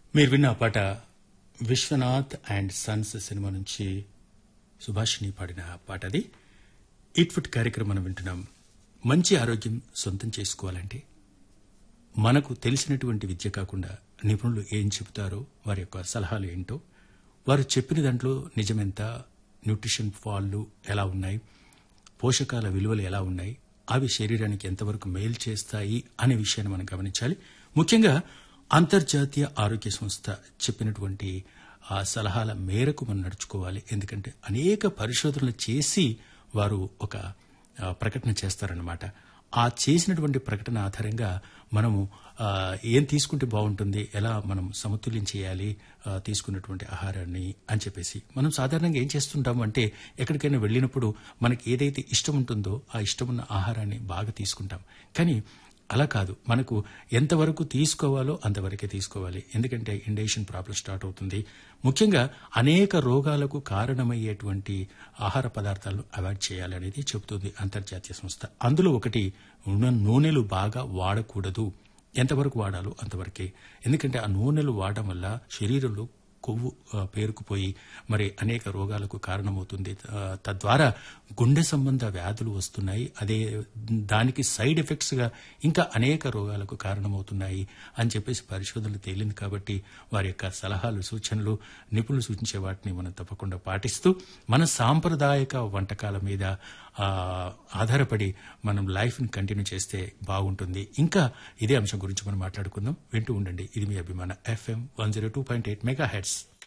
మీరు విన్న ఆ పాట విశ్వనాథ్ అండ్ సన్స్ సినిమా నుంచి సుభాషిణి పాడిన పాట అది ఇట్ ఫుట్ కార్యక్రమం మనం వింటున్నాం మంచి ఆరోగ్యం సొంతం చేసుకోవాలంటే మనకు తెలిసినటువంటి విద్య కాకుండా నిపుణులు ఏం చెబుతారో వారి యొక్క సలహాలు ఏంటో వారు చెప్పిన దాంట్లో నిజమెంత న్యూట్రిషన్ ఫాళ్ళు ఎలా ఉన్నాయి పోషకాల విలువలు ఎలా ఉన్నాయి అవి శరీరానికి ఎంతవరకు మేలు చేస్తాయి అనే విషయాన్ని మనం గమనించాలి ముఖ్యంగా అంతర్జాతీయ ఆరోగ్య సంస్థ చెప్పినటువంటి ఆ సలహాల మేరకు మనం నడుచుకోవాలి ఎందుకంటే అనేక పరిశోధనలు చేసి వారు ఒక ఆ, ప్రకటన చేస్తారన్నమాట ఆ చేసినటువంటి ప్రకటన ఆధారంగా మనము ఆ, ఏం తీసుకుంటే బాగుంటుంది ఎలా మనం సమతుల్యం చేయాలి ఆ, తీసుకున్నటువంటి ఆహారాన్ని అని చెప్పేసి మనం సాధారణంగా ఏం చేస్తుంటాము అంటే ఎక్కడికైనా వెళ్ళినప్పుడు మనకి ఏదైతే ఇష్టం ఉంటుందో ఆ ఇష్టమున్న ఆహారాన్ని బాగా తీసుకుంటాం కానీ అలా కాదు మనకు ఎంతవరకు తీసుకోవాలో అంతవరకే తీసుకోవాలి ఎందుకంటే ఇండేషన్ ప్రాబ్లం స్టార్ట్ అవుతుంది ముఖ్యంగా అనేక రోగాలకు కారణమయ్యేటువంటి ఆహార పదార్థాలను అవాయిడ్ చేయాలనేది చెబుతుంది అంతర్జాతీయ సంస్థ అందులో ఒకటి నూనె- నూనెలు బాగా వాడకూడదు ఎంతవరకు వాడాలో అంతవరకే ఎందుకంటే ఆ నూనెలు వాడడం వల్ల శరీరంలో కొవ్వు ఆ, పేరుకుపోయి మరి అనేక రోగాలకు కారణమవుతుంది ఆ, తద్వారా గుండె సంబంధ వ్యాధులు వస్తున్నాయి అదే దానికి సైడ్ ఎఫెక్ట్స్ గా ఇంకా అనేక రోగాలకు కారణమవుతున్నాయి అని చెప్పేసి పరిశోధనలు తేలింది కాబట్టి వారి యొక్క సలహాలు సూచనలు నిపుణులు సూచించే వాటిని మనం తప్పకుండా పాటిస్తూ మన సాంప్రదాయక వంటకాల మీద ఆ, ఆధారపడి మనం లైఫ్ని కంటిన్యూ చేస్తే బాగుంటుంది ఇంకా ఇదే అంశం గురించి మనం మాట్లాడుకుందాం వింటూ ఉండండి ఇది మీ అభిమాన FM one zero two point eight mega heads